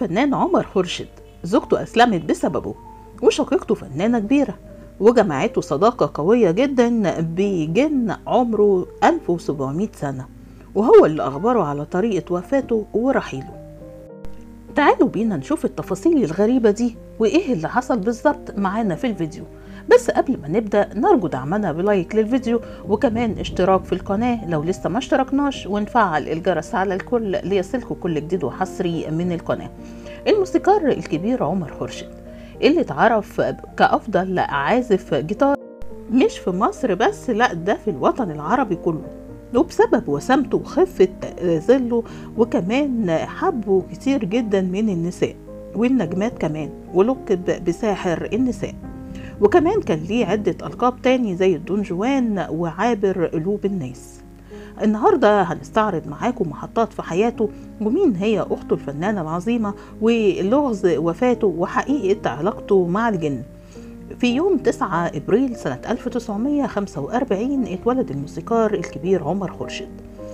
الفنان عمر خورشيد زوجته أسلمت بسببه وشقيقته فنانة كبيرة وجمعته صداقة قوية جدا بجن عمره 1700 سنة وهو اللي أخبره على طريقة وفاته ورحيله تعالوا بينا نشوف التفاصيل الغريبة دي وإيه اللي حصل بالظبط معانا في الفيديو بس قبل ما نبدأ نرجو دعمنا بلايك للفيديو وكمان اشتراك في القناة لو لسه ما اشتركناش ونفعل الجرس على الكل ليصلكوا كل جديد وحصري من القناة الموسيقار الكبير عمر خورشيد اللي اتعرف كأفضل عازف جيتار مش في مصر بس لا ده في الوطن العربي كله وبسبب وسامته وخفة ظله وكمان حبه كتير جدا من النساء والنجمات كمان ولقب بساحر النساء وكمان كان ليه عدة ألقاب تاني زي الدون جوان وعابر قلوب الناس النهاردة هنستعرض معاكم محطات في حياته ومين هي أخته الفنانة العظيمة ولغز وفاته وحقيقة علاقته مع الجن في يوم 9 ابريل سنة 1945 اتولد الموسيقار الكبير عمر خورشيد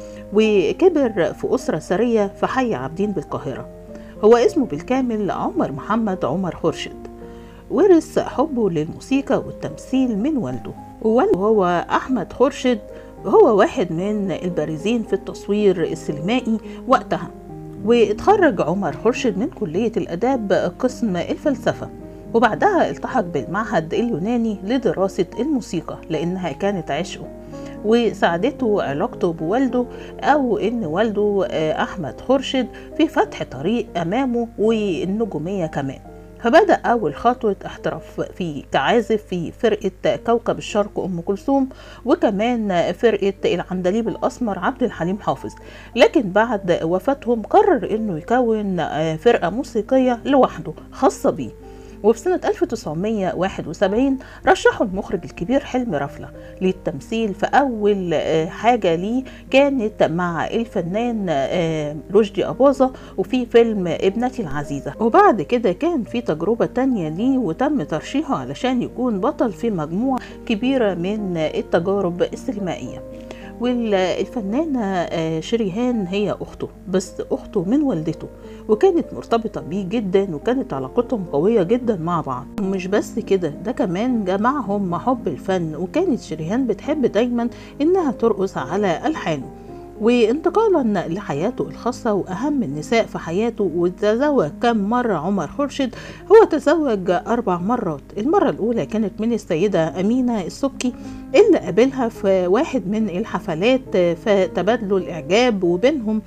وكبر في أسرة ثرية في حي عابدين بالقاهرة هو اسمه بالكامل عمر محمد عمر خورشيد ورث حبه للموسيقى والتمثيل من والده ووالده هو أحمد خورشيد هو واحد من البارزين في التصوير السينمائي وقتها واتخرج عمر خورشيد من كلية الآداب قسم الفلسفة وبعدها التحق بالمعهد اليوناني لدراسة الموسيقى لأنها كانت عشقه وساعدته علاقته بوالده أو إن والده أحمد خورشيد في فتح طريق أمامه والنجومية كمان فبدأ أول خطوة احتراف في كعازف في فرقة كوكب الشرق أم كلثوم وكمان فرقة العندليب الأسمر عبد الحليم حافظ لكن بعد وفاتهم قرر إنه يكون فرقة موسيقية لوحده خاصة بيه وفي سنة 1971 رشحه المخرج الكبير حلمي رفلة للتمثيل في أول حاجة ليه كانت مع الفنان رشدي أباظة وفي فيلم ابنتي العزيزة وبعد كده كان في تجربة تانية ليه وتم ترشيحه علشان يكون بطل في مجموعة كبيرة من التجارب السينمائية والفنانة شريهان هي أخته بس أخته من والدته وكانت مرتبطة بيه جدا وكانت علاقتهم قوية جدا مع بعض ومش بس كده ده كمان جمعهم حب الفن وكانت شريهان بتحب دايما إنها ترقص على ألحانه وانتقالا لحياته الخاصة وأهم النساء في حياته وتزوج كم مرة عمر خورشيد هو تزوج أربع مرات المرة الأولى كانت من السيدة أمينة السبكي اللي قابلها في واحد من الحفلات فتبادلوا الإعجاب وبينهم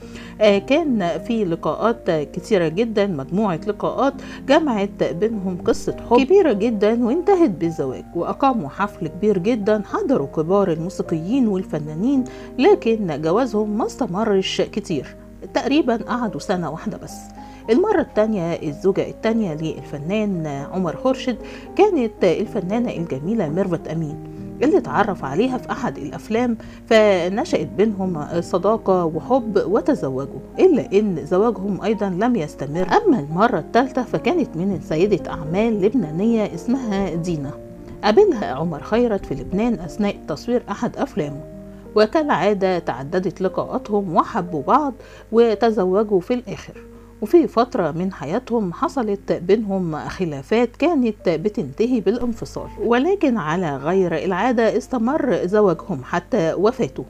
كان في لقاءات كثيرة جدا مجموعة لقاءات جمعت بينهم قصة حب كبيرة جدا وانتهت بالزواج وأقاموا حفل كبير جدا حضروا كبار الموسيقيين والفنانين لكن جوازهم ما استمرش كتير تقريبا قعدوا سنة واحدة بس المرة التانية الزوجة التانية للفنان عمر خورشيد كانت الفنانة الجميلة ميرفت أمين اللي اتعرف عليها في أحد الأفلام فنشأت بينهم صداقة وحب وتزوجوا إلا إن زواجهم أيضا لم يستمر أما المرة الثالثة فكانت من سيدة أعمال لبنانية اسمها دينا قابلها عمر خيرت في لبنان أثناء تصوير أحد أفلامه وكالعادة تعددت لقاءاتهم وحبوا بعض وتزوجوا في الآخر وفي فترة من حياتهم حصلت بينهم خلافات كانت بتنتهي بالانفصال ولكن على غير العادة استمر زواجهم حتى وفاته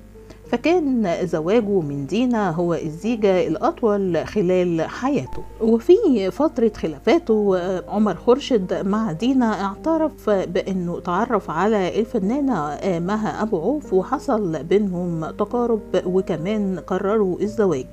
فكان زواجه من دينا هو الزيجة الأطول خلال حياته وفي فترة خلافاته عمر خورشيد مع دينا اعترف بأنه تعرف على الفنانة مها أبو عوف وحصل بينهم تقارب وكمان قرروا الزواج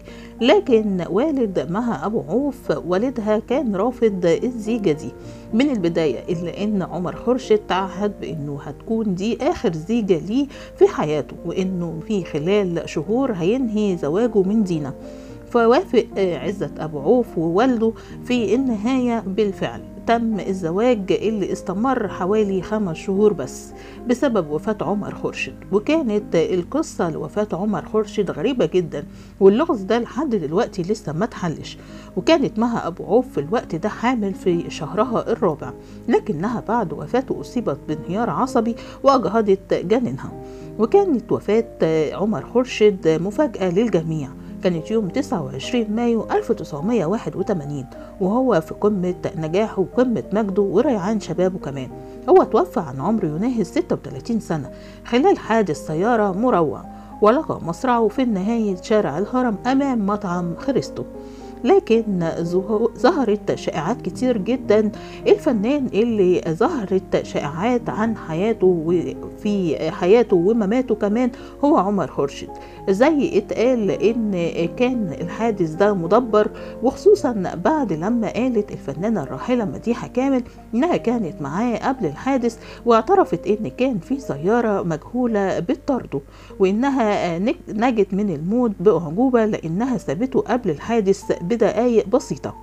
لكن والد مها أبو عوف والدها كان رافض الزيجة دي من البداية إلا أن عمر خورشيد تعهد بأنه هتكون دي آخر زيجة ليه في حياته وأنه في خلال شهور هينهي زواجه من دينا فوافق عزة أبو عوف ووالده في النهاية بالفعل تم الزواج اللي استمر حوالي خمس شهور بس بسبب وفاة عمر خورشيد وكانت القصة لوفاة عمر خورشيد غريبة جدا واللغز ده لحد دلوقتي لسه ما اتحلش وكانت مها أبو عوف في الوقت ده حامل في شهرها الرابع لكنها بعد وفاته أصيبت بانهيار عصبي وأجهضت جنينها وكانت وفاة عمر خورشيد مفاجأة للجميع كانت يوم 29 مايو 1981 وهو في قمة نجاحه وقمة مجده وريعان شبابه كمان هو توفى عن عمر يناهز 36 سنة خلال حادث سيارة مروع ولقى مصرعه في نهاية شارع الهرم أمام مطعم خريستو لكن ظهرت شائعات كتير جدا الفنان اللي ظهرت شائعات عن حياته وفي حياته ومماته كمان هو عمر خورشيد زي اتقال ان كان الحادث ده مدبر وخصوصا بعد لما قالت الفنانة الراحلة مديحة كامل انها كانت معاه قبل الحادث واعترفت ان كان في سيارة مجهولة بتطارده وانها نجت من الموت باعجوبة لانها سابته قبل الحادث بدقايق بسيطة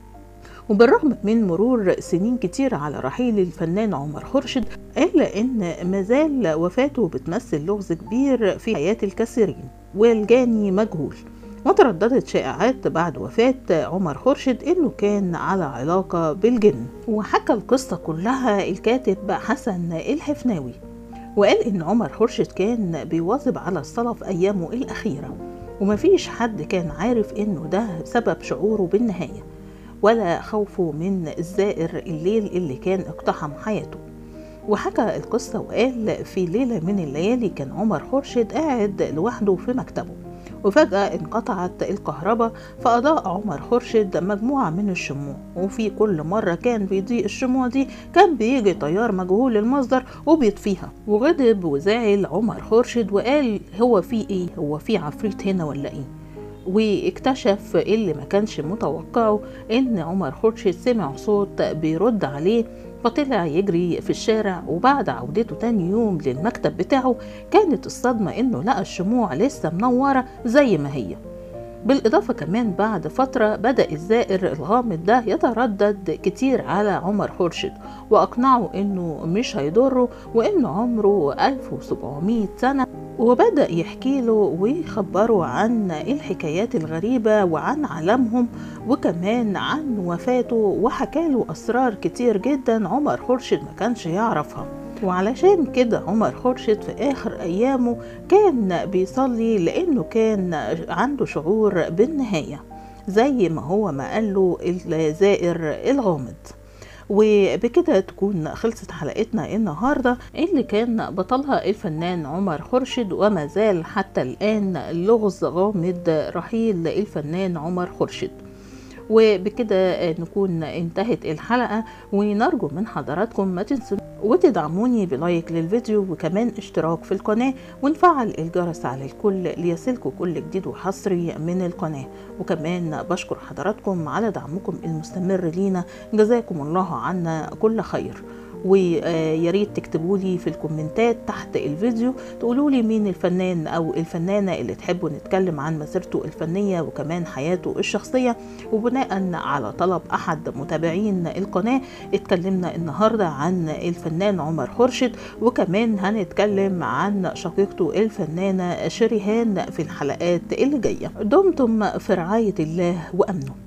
وبالرغم من مرور سنين كتير على رحيل الفنان عمر خورشيد إلا إن مازال وفاته بتمثل لغز كبير في حياة الكثيرين والجاني مجهول وترددت شائعات بعد وفاة عمر خورشيد إنه كان على علاقة بالجن وحكى القصة كلها الكاتب حسن الحفناوي وقال إن عمر خورشيد كان بيواظب على الصلاة في أيامه الأخيرة ومفيش حد كان عارف إنه ده سبب شعوره بالنهاية ولا خوفه من الزائر الليل اللي كان اقتحم حياته وحكى القصة وقال في ليلة من الليالي كان عمر خورشيد قاعد لوحده في مكتبه وفجأة انقطعت الكهرباء فأضاء عمر خورشيد مجموعة من الشموع وفي كل مرة كان بيضيء الشموع دي كان بيجي طيار مجهول المصدر وبيطفيها وغضب وزعل عمر خورشيد وقال هو في ايه هو في عفريت هنا ولا ايه واكتشف اللي ما كانش متوقعه ان عمر خورشيد سمع صوت بيرد عليه فطلع يجري في الشارع وبعد عودته تاني يوم للمكتب بتاعه كانت الصدمة انه لقى الشموع لسه منورة زي ما هي بالإضافة كمان بعد فترة بدأ الزائر الغامض ده يتردد كتير على عمر خورشيد وأقنعه إنه مش هيضره وإنه عمره 1700 سنة وبدأ يحكي له ويخبره عن الحكايات الغريبة وعن عالمهم وكمان عن وفاته وحكاله أسرار كتير جدا عمر خورشيد ما كانش يعرفها وعلشان كده عمر خورشيد في آخر أيامه كان بيصلي لأنه كان عنده شعور بالنهاية زي ما هو ما قاله الزائر الغامض وبكده تكون خلصت حلقتنا النهارده اللي كان بطلها الفنان عمر خورشيد وما زال حتى الآن لغز غامض رحيل الفنان عمر خورشيد وبكده نكون انتهت الحلقة ونرجو من حضراتكم ما تنسوا وتدعموني بلايك للفيديو وكمان اشتراك في القناة ونفعل الجرس على الكل ليصلكوا كل جديد وحصري من القناة وكمان بشكر حضراتكم على دعمكم المستمر لينا جزاكم الله عنا كل خير ويا ريت تكتبوا لي في الكومنتات تحت الفيديو تقولوا لي مين الفنان او الفنانه اللي تحبوا نتكلم عن مسيرته الفنيه وكمان حياته الشخصيه وبناء على طلب احد متابعين القناه اتكلمنا النهارده عن الفنان عمر خورشيد وكمان هنتكلم عن شقيقته الفنانه شريهان في الحلقات اللي جايه دمتم في رعايه الله وامنه